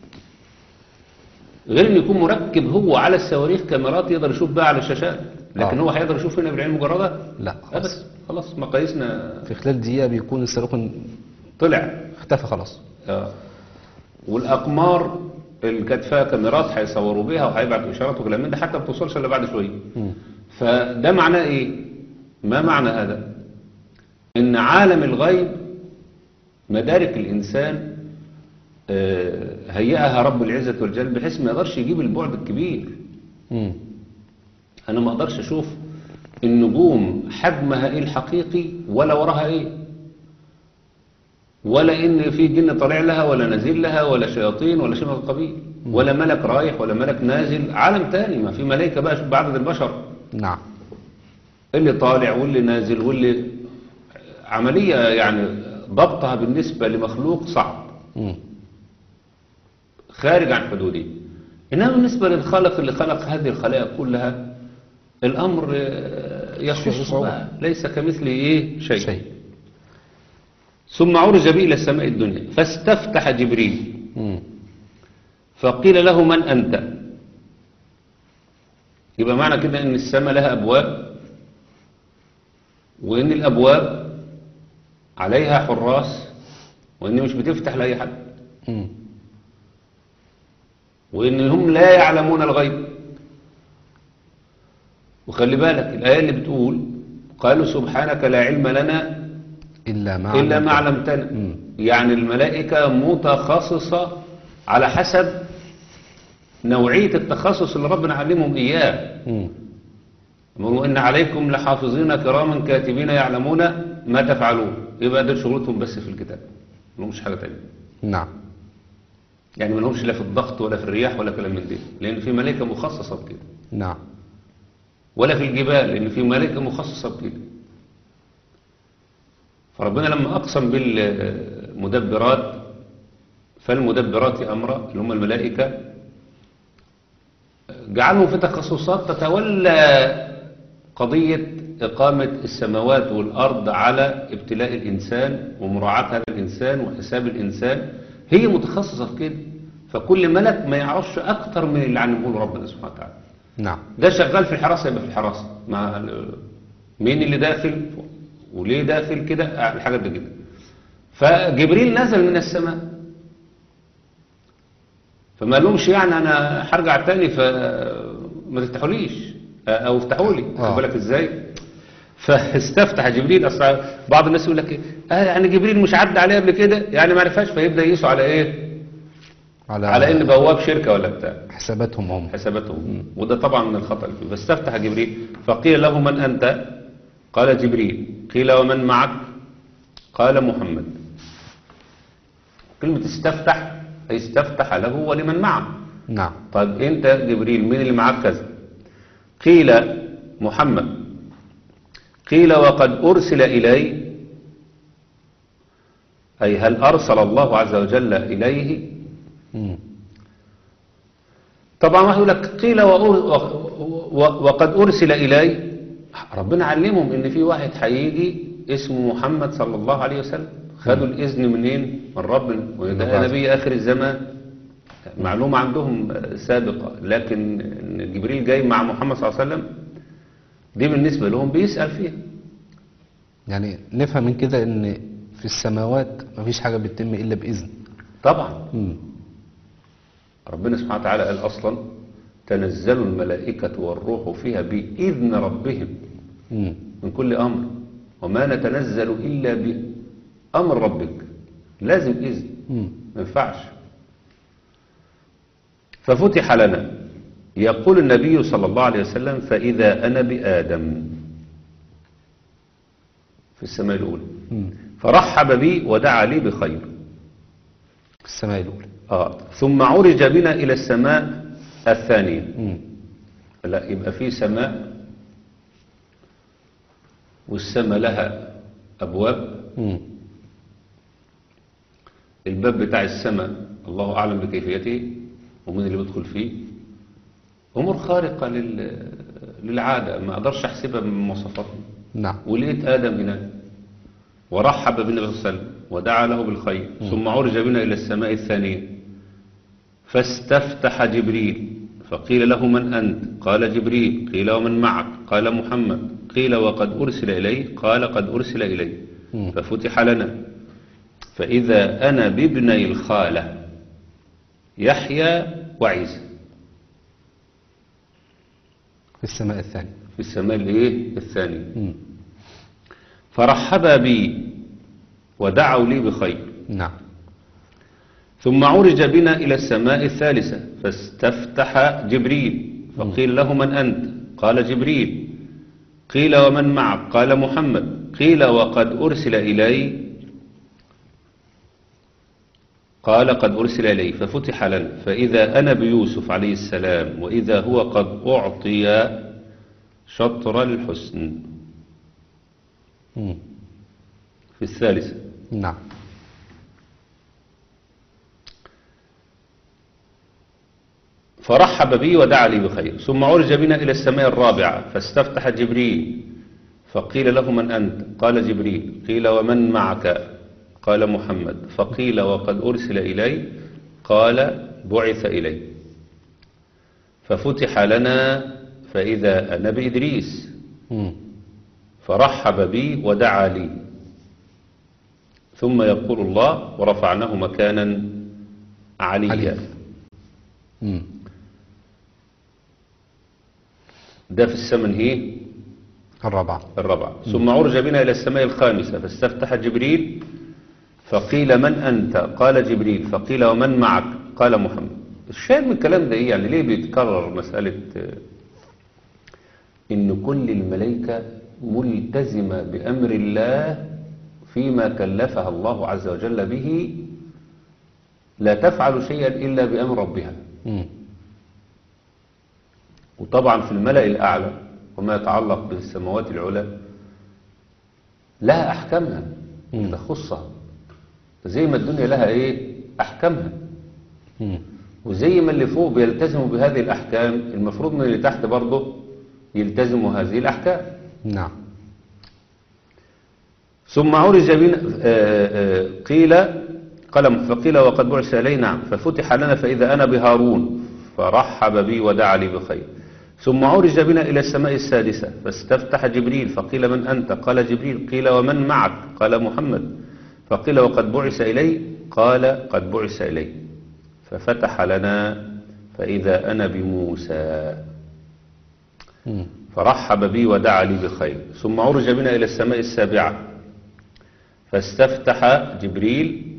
غير انه يكون مركب هو على الصواريخ كاميرات يقدر يشوف بقى على الشاشات لكن آه. هو هيقدر يشوف هنا بالعين المجرده لا خلاص ابدا خلاص مقاييسنا في خلال دقيقة بيكون الصاروخ طلع اختفى خلاص آه. والاقمار اللي كانت فيها كاميرات هيصوروا بيها وهيبعتوا اشارات وكلام من ده حتى ما بتوصلش الا بعد شويه مم. فده معناه ايه ما معنى هذا ان عالم الغيب مدارك الانسان آه، هيئها رب العزة والجلال بحيث ما يقدرش يجيب البعد الكبير مم. انا ما اقدرش اشوف النجوم حجمها ايه الحقيقي ولا وراها ايه ولا ان في جن طالع لها ولا نازل لها ولا شياطين ولا شيء من القبيل ولا ملك رايح ولا ملك نازل عالم تاني ما في ملائكه بقى بعدد البشر نعم اللي طالع واللي نازل واللي عمليه يعني ضبطها بالنسبه لمخلوق صعب مم. خارج عن حدوده إنما بالنسبة للخالق اللي خلق هذه الخلائق كلها الأمر آه، يخص صعوبة. بقى. ليس كمثله إيه شيء. شيء ثم عرج به إلى السماء الدنيا فاستفتح جبريل مم. فقيل له من أنت يبقى معنى كده أن السماء لها أبواب وأن الأبواب عليها حراس وأن مش بتفتح لأي حد مم. وإن هم لا يعلمون الغيب وخلي بالك الآية اللي بتقول قالوا سبحانك لا علم لنا إلا ما إلا ما علمتنا. علمتنا مم. يعني الملائكة متخصصة على حسب نوعية التخصص اللي ربنا علمهم إياه مم. وإن عليكم لحافظين كراما كاتبين يعلمون ما تفعلون يبقى ده شغلتهم بس في الكتاب ما لهمش حاجة تانية نعم يعني ما لهمش لا في الضغط ولا في الرياح ولا كلام من ده لأن في ملائكة مخصصة بكده نعم ولا في الجبال لأن في ملائكة مخصصة بكده فربنا لما أقسم بالمدبرات فالمدبرات أمرا اللي هم الملائكة جعلهم في تخصصات تتولى قضية إقامة السماوات والأرض على ابتلاء الإنسان ومراعاة هذا الإنسان وحساب الإنسان هي متخصصة في كده فكل ملك ما يعرفش أكتر من اللي علمه ربنا سبحانه وتعالى نعم ده شغال في الحراسة يبقى في الحراسة مع ال- مين اللي داخل وليه داخل كده آه، الحاجات دي كده فجبريل نزل من السماء فما لهمش يعني انا هرجع تاني فما تفتحوليش آه، او افتحوا لي آه. خد بالك ازاي فاستفتح جبريل اصلا بعض الناس يقول لك ايه آه يعني جبريل مش عدى عليه قبل كده يعني ما عرفهاش فيبدا يقيسوا على ايه على, على ان بواب شركه ولا بتاع حساباتهم هم حسابته وده طبعا من الخطأ اللي فيه فاستفتح جبريل فقيل له من أنت قال جبريل قيل ومن معك قال محمد كلمة استفتح أي استفتح له ولمن معه نعم طيب أنت جبريل مين اللي معك كذا قيل محمد قيل وقد أرسل إلي أي هل أرسل الله عز وجل إليه مم. طبعا واحد يقول لك قيل وأر- و- و- وقد أرسل إلي ربنا علمهم إن في واحد هيجي اسمه محمد صلى الله عليه وسلم خدوا الإذن منين؟ من ربنا وده الله. نبي آخر الزمان معلومة عندهم سابقة لكن إن جبريل جاي مع محمد صلى الله عليه وسلم دي بالنسبة لهم بيسأل فيها يعني نفهم من كده ان في السماوات مفيش حاجة بتتم الا باذن طبعا مم. ربنا سبحانه وتعالى قال أصلا تنزل الملائكة والروح فيها بإذن ربهم مم. من كل أمر وما نتنزل إلا بأمر ربك لازم إذن مم. ما ينفعش ففتح لنا يقول النبي صلى الله عليه وسلم فإذا أنا بآدم في السماء الأولى مم. فرحب بي ودعا لي بخير في السماء الاولى آه. ثم عرج بنا إلى السماء الثانية مم. لا يبقى في سماء والسماء لها أبواب مم. الباب بتاع السماء الله أعلم بكيفيته ومين اللي بيدخل فيه أمور خارقة لل... للعادة ما أقدرش أحسبها من مواصفاتنا نعم ولقيت آدم هناك ورحب بالنبي صلى الله عليه وسلم ودعا له بالخير ثم عرج بنا إلى السماء الثانية فاستفتح جبريل فقيل له من أنت قال جبريل قيل ومن معك قال محمد قيل وقد أرسل إليه قال قد أرسل إليه مم. ففتح لنا فإذا أنا بابني الخالة يحيى وعيسى في السماء الثانية في السماء الايه الثانية مم. فرحبا بي ودعوا لي بخير نعم ثم عرج بنا إلى السماء الثالثة فاستفتح جبريل فقيل له من أنت قال جبريل قيل ومن معك قال محمد قيل وقد أرسل إلي قال قد أرسل إلي ففتح لنا فإذا أنا بيوسف عليه السلام وإذا هو قد أعطي شطر الحسن مم. في الثالثة نعم فرحب بي ودعا لي بخير ثم عرج بنا إلى السماء الرابعة فاستفتح جبريل فقيل له من أنت قال جبريل قيل ومن معك قال محمد فقيل وقد أرسل إلي قال بعث إلي ففتح لنا فإذا أنا بإدريس مم. فرحب بي ودعا لي ثم يقول الله ورفعناه مكانا عليا عليا. مم. ده في السمن هي الرابعة الرابعة ثم عرج بنا إلى السماء الخامسة فاستفتح جبريل فقيل من أنت قال جبريل فقيل ومن معك قال محمد الشاهد من الكلام ده إيه يعني ليه بيتكرر مسألة آه، إن كل الملائكة ملتزمة بأمر الله فيما كلفها الله عز وجل به لا تفعل شيئا إلا بأمر ربها مم. وطبعا في الملأ الأعلى وما يتعلق بالسماوات العلى لها أحكامها مم. تخصها زي ما الدنيا لها إيه أحكامها مم. وزي ما اللي فوق بيلتزموا بهذه الأحكام المفروض من اللي تحت برضه يلتزموا هذه الأحكام نعم ثم عرج بنا آه، آه، قيل قلم فقيل وقد بعث إلي نعم ففتح لنا فإذا أنا بهارون فرحب بي ودعا لي بخير ثم عرج بنا إلى السماء السادسة فاستفتح جبريل فقيل من أنت قال جبريل قيل ومن معك قال محمد فقيل وقد بعث إلي قال قد بعث إلي ففتح لنا فإذا أنا بموسى مم. فرحب بي ودعا لي بخير ثم عرج بنا إلى السماء السابعة فاستفتح جبريل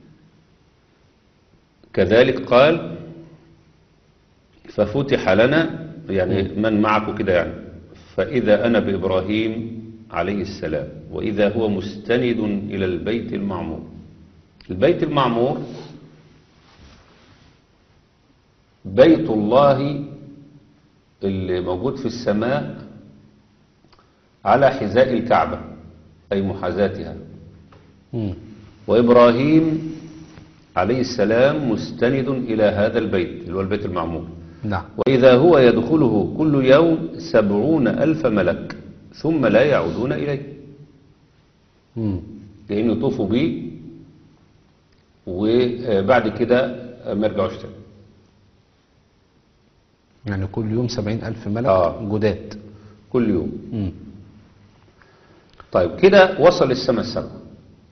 كذلك قال ففتح لنا يعني من معك كده يعني فإذا أنا بإبراهيم عليه السلام وإذا هو مستند إلى البيت المعمور البيت المعمور بيت الله اللي موجود في السماء على حذاء الكعبة أي محاذاتها مم. وإبراهيم عليه السلام مستند إلى هذا البيت اللي هو البيت المعمور نعم وإذا هو يدخله كل يوم سبعون ألف ملك ثم لا يعودون إليه مم. لأنه يطوفوا به وبعد كده ما يرجعوش تاني يعني كل يوم سبعين ألف ملك آه. جداد كل يوم مم. طيب كده وصل السماء السبعة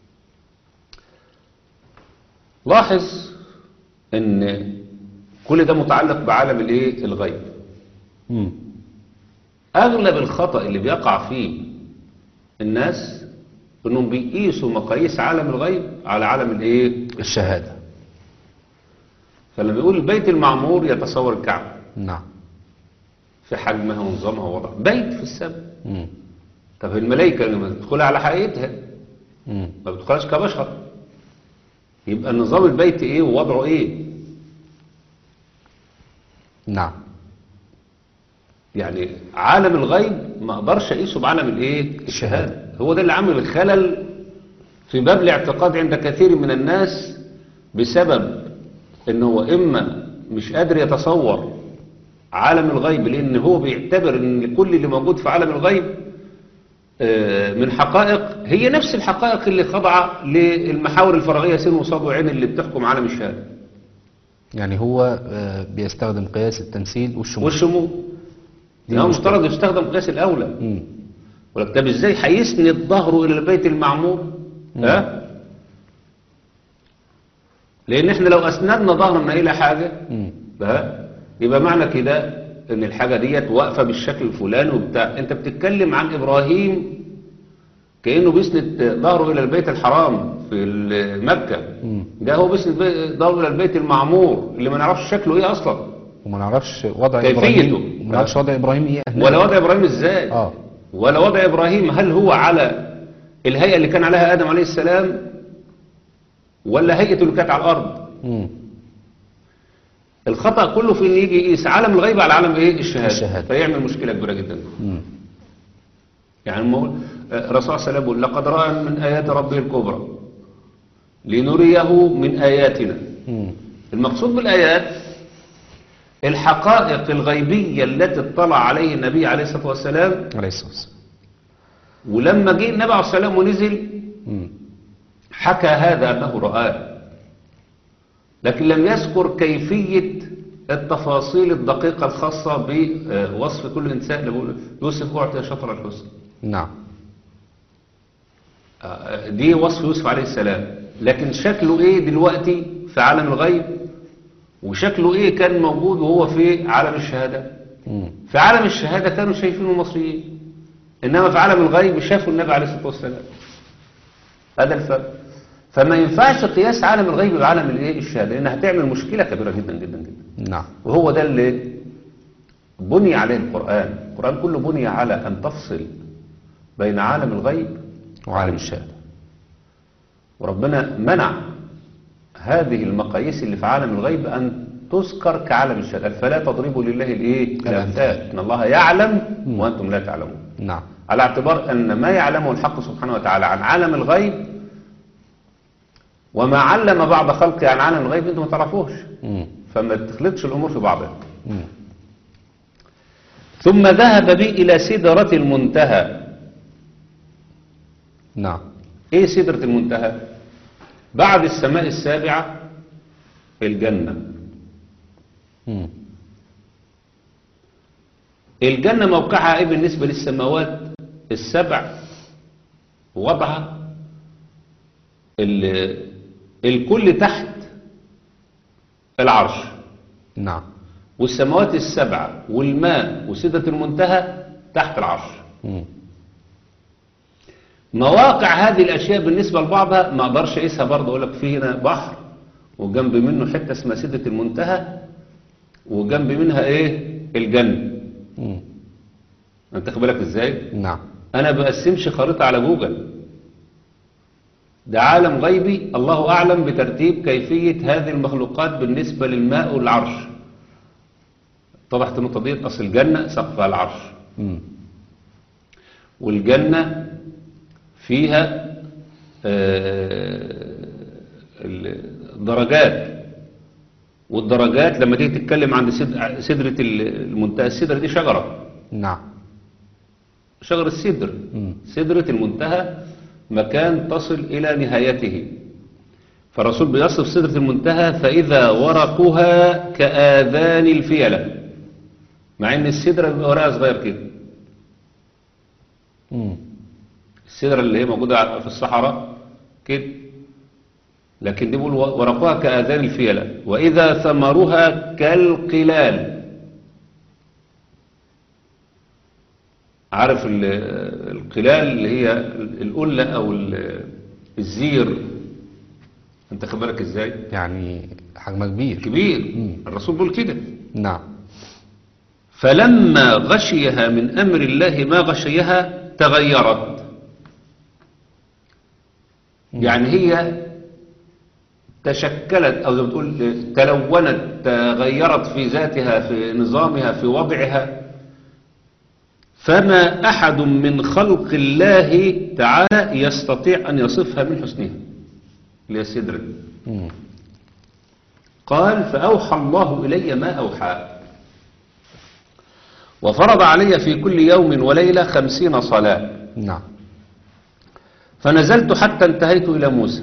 لاحظ ان كل ده متعلق بعالم الايه الغيب مم. اغلب الخطأ اللي بيقع فيه الناس انهم بيقيسوا مقاييس عالم الغيب على عالم الايه الشهادة فلما يقول البيت المعمور يتصور الكعبة نعم في حجمها ونظامها ووضعها بيت في السماء مم. طب الملائكة لما تدخلها على حقيقتها مم. ما بتدخلهاش كبشر يبقى نظام البيت ايه ووضعه ايه نعم يعني عالم الغيب ما اقدرش اقيسه بعالم الايه الشهاده هو ده اللي عامل الخلل في باب الاعتقاد عند كثير من الناس بسبب ان هو اما مش قادر يتصور عالم الغيب لان هو بيعتبر ان كل اللي موجود في عالم الغيب آه، من حقائق هي نفس الحقائق اللي خاضعه للمحاور الفراغيه سين وصاد وعين اللي بتحكم عالم الشهاده يعني هو آه، بيستخدم قياس التمثيل والشمول والشمول دي يعني هو المشكلة. مفترض يستخدم قياس الاولى مم. ولك طب ازاي هيسند ظهره الى البيت المعمور ها لان احنا لو اسندنا ظهرنا الى حاجه مم. ها يبقى معنى كده ان الحاجه ديت واقفه بالشكل الفلاني وبتاع انت بتتكلم عن ابراهيم كانه بيسند ظهره الى البيت الحرام في ال- مكه مم. ده هو بس البي- ضرب إلى البيت المعمور اللي ما نعرفش شكله ايه اصلا وما نعرفش وضع كيفيته. ابراهيم وما نعرفش وضع ابراهيم ايه هناك. ولا وضع ابراهيم ازاي اه ولا وضع ابراهيم هل هو على الهيئة اللي كان عليها ادم عليه السلام ولا هيئته اللي كانت على الارض مم. الخطأ كله في ان يجي يقيس عالم الغيب على عالم ايه الشهادة, الشهادة. فيعمل مشكلة كبيرة جدا مم. يعني لما اقول آه، الرسول صلى الله عليه وسلم يقول لقد رأى من آيات ربه الكبرى لنريه من آياتنا مم. المقصود بالآيات الحقائق الغيبية التي اطلع عليه النبي عليه الصلاة والسلام عليه الصلاه والسلام ولما جه النبي عليه الصلاة والسلام ونزل مم. حكى هذا أنه رآه لكن لم يذكر كيفية التفاصيل الدقيقة الخاصة بوصف كل إنسان اللي بيقول يوسف أعطي شطر الحسن نعم آه، دي وصف يوسف عليه السلام لكن شكله ايه دلوقتي في عالم الغيب وشكله ايه كان موجود وهو في عالم الشهادة مم. في عالم الشهادة كانوا شايفينه المصريين انما في عالم الغيب شافوا النبي عليه الصلاة والسلام هذا الفرق فما ينفعش قياس عالم الغيب بعالم الايه الشهادة لانها هتعمل مشكلة كبيرة جدا جدا جدا نعم وهو ده اللي بني عليه القرآن القرآن كله بني على أن تفصل بين عالم الغيب وعالم الشهاده وربنا منع هذه المقاييس اللي في عالم الغيب أن تذكر كعالم الشهادة فلا تضربوا لله الايه الأمثال إن الله يعلم وأنتم لا تعلمون نعم على اعتبار أن ما يعلمه الحق سبحانه وتعالى عن عالم الغيب وما علم بعض خلقه عن عالم الغيب انتم ما تعرفوش مم. فما تخلطش الأمور في بعضها مم. ثم ذهب بي إلى سدرة المنتهى نعم إيه سدرة المنتهى بعد السماء السابعة الجنة مم. الجنة موقعها إيه بالنسبة للسماوات السبع وضع ال- الكل تحت العرش نعم والسماوات السبع والماء وسدرة المنتهى تحت العرش مم. مواقع هذه الأشياء بالنسبة لبعضها ما أقدرش أقيسها برضه أقول لك في هنا بحر وجنب منه حتة اسمها سدة المنتهى وجنب منها إيه الجنة مم. أنت خد بالك إزاي نعم أنا بقسمش خريطة على جوجل ده عالم غيبي الله أعلم بترتيب كيفية هذه المخلوقات بالنسبة للماء والعرش طبعت النقطة دي أصل الجنة سقفها العرش مم. والجنة فيها آه، الدرجات والدرجات لما تيجي تتكلم عن سد- سدرة المنتهى السدرة دي شجرة نعم شجر السدر مم. سدرة المنتهى مكان تصل إلى نهايته فالرسول بيصف سدرة المنتهى فإذا ورقها كآذان الفيلة مع إن السدرة بيبقى ورقها صغير كده مم. السدرة اللي هي موجودة في الصحراء كده لكن دي بيقول ورقها كآذان الفيلة وإذا ثمرها كالقلال عارف ال- القلال اللي هي القلة أو ال- الزير انت خد بالك ازاي يعني حجمها كبير كبير مم. الرسول بيقول كده نعم فلما غشيها من أمر الله ما غشيها تغيرت يعني هي تشكلت أو زي ما تقول تلونت تغيرت في ذاتها في نظامها في وضعها فما أحد من خلق الله تعالى يستطيع أن يصفها من حسنها اللي هي السدرة مم. قال فأوحى الله إلي ما أوحى وفرض علي في كل يوم وليلة خمسين صلاة نعم فنزلت حتى انتهيت إلى موسى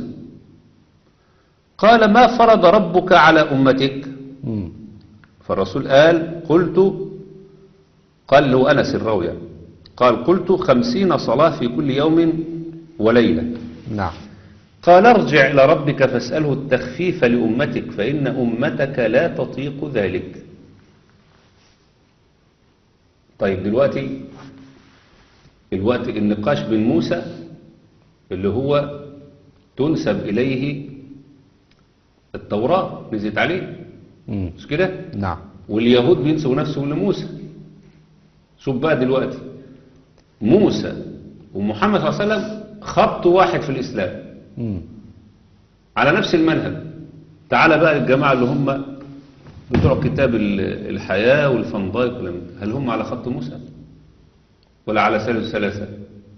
قال ما فرض ربك على أمتك مم. فالرسول قال قلت قال له أنس الراوية قال قلت خمسين صلاة في كل يوم وليلة نعم قال ارجع إلى ربك فاسأله التخفيف لأمتك فإن أمتك لا تطيق ذلك طيب دلوقتي الوقت النقاش بين موسى اللي هو تنسب إليه التوراة نزلت عليه مم. مش كده نعم واليهود بينسبوا نفسهم لموسى شوف بقى دلوقتي موسى ومحمد صلى الله عليه وسلم خط واحد في الإسلام مم. على نفس المنهج تعال بقى الجماعة اللي هم بتوع كتاب ال- الحياة والفنضاء والكلام ده. هل هم على خط موسى ولا على ثالث ثلاثة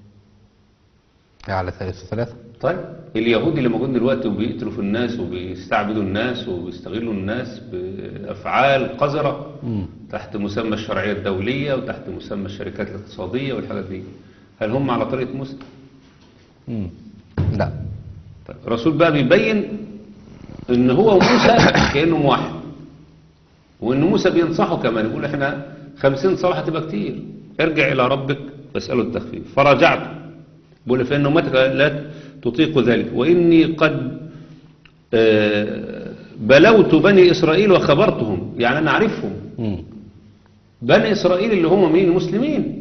على ثالث وثلاثة طيب اليهود اللي موجودين دلوقتي وبيقتلوا في الناس وبيستعبدوا الناس وبيستغلوا الناس بأفعال قذرة مم. تحت مسمى الشرعية الدولية وتحت مسمى الشركات الاقتصادية والحاجات دي هل هم على طريقة موسى؟ مم. لا طيب الرسول بقى بيبين ان هو وموسى كأنه واحد وان موسى بينصحه كمان يقول احنا خمسين صلاة هتبقى كتير ارجع الى ربك فاسأله التخفيف فرجعت بقول فإن أمتك لا تطيق ذلك وإني قد آه، بلوت بني إسرائيل وخبرتهم يعني أنا أعرفهم مم. بني إسرائيل اللي هم مين المسلمين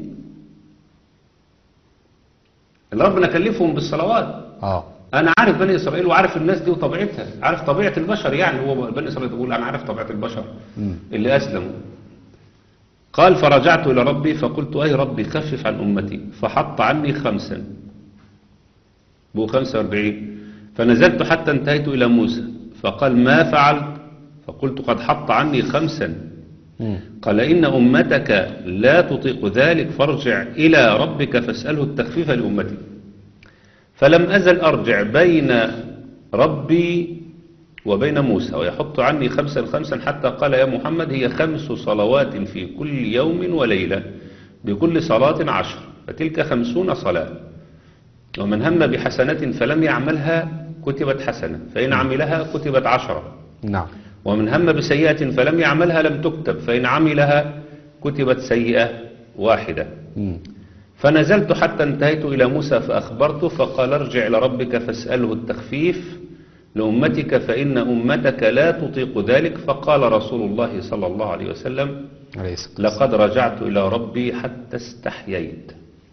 اللي ربنا كلفهم بالصلوات اه أنا عارف بني إسرائيل وعارف الناس دي وطبيعتها عارف طبيعة البشر يعني هو بني إسرائيل بيقول أنا عارف طبيعة البشر مم. اللي أسلموا قال فرجعت إلى ربي فقلت أي ربي خفف عن أمتي فحط عني خمسا بو خمسة واربعين فنزلت حتى انتهيت إلى موسى فقال ما فعلت فقلت قد حط عني خمسا مم. قال إن أمتك لا تطيق ذلك فارجع إلى ربك فاسأله التخفيف لأمتي فلم أزل أرجع بين ربي وبين موسى ويحط عني خمسا خمسا حتى قال يا محمد هي خمس صلوات في كل يوم وليلة بكل صلاة عشر فتلك خمسون صلاة ومن هم بحسنة فلم يعملها كتبت حسنة فإن عملها كتبت عشرة نعم ومن هم بسيئة فلم يعملها لم تكتب فإن عملها كتبت سيئة واحدة مم. فنزلت حتى انتهيت إلى موسى فأخبرته فقال ارجع إلى ربك فاسأله التخفيف لأمتك فإن أمتك لا تطيق ذلك فقال رسول الله صلى الله عليه وسلم عليه الصلاة والسلام. لقد رجعت إلى ربي حتى استحييت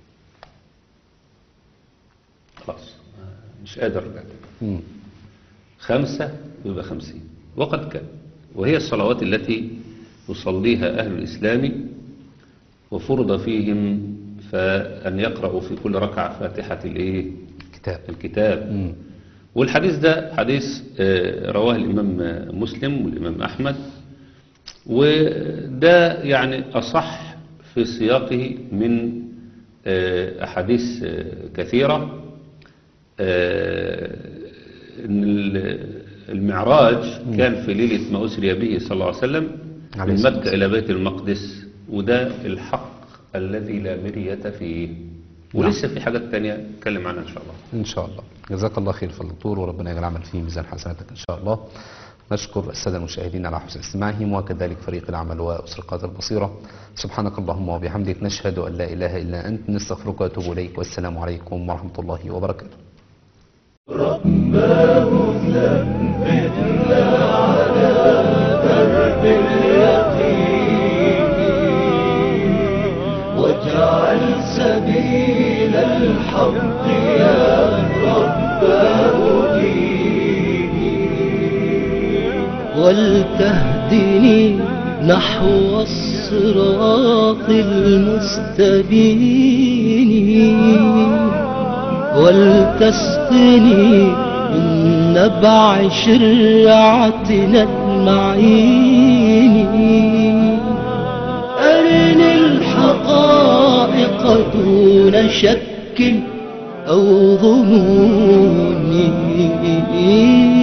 خلاص مش قادر أرجع تاني. مم. خمسة يبقى خمسين وقد كان وهي الصلوات التي يصليها أهل الإسلام وفرض فيهم فأن يقرأوا في كل ركعة فاتحة الإيه؟ كتاب الكتاب مم. والحديث ده حديث آه، رواه الإمام مسلم والإمام أحمد وده يعني أصح في سياقه من آه، أحاديث آه، كثيرة آه، إن ال- المعراج كان في ليلة ما أسري به صلى الله عليه وسلم عليه من الصلاة مكة إلى بيت المقدس وده الحق الذي لا مرية فيه ولسه في حاجات تانية نتكلم عنها إن شاء الله إن شاء الله جزاك الله خير فضل الدكتور وربنا يجعل العمل فيه ميزان حسناتك إن شاء الله نشكر السادة المشاهدين على حسن استماعهم وكذلك فريق العمل وأسرقات البصيرة سبحانك اللهم وبحمدك نشهد أن لا إله إلا أنت نستغفرك ونتوب إليك والسلام عليكم ورحمة الله وبركاته واجعل سبيل الحق يا رباه ديني ولتهدني نحو الصراط المستبين ولتسقني من نبع شرعتنا المعين أرني الحقائق دون شك أو ظنون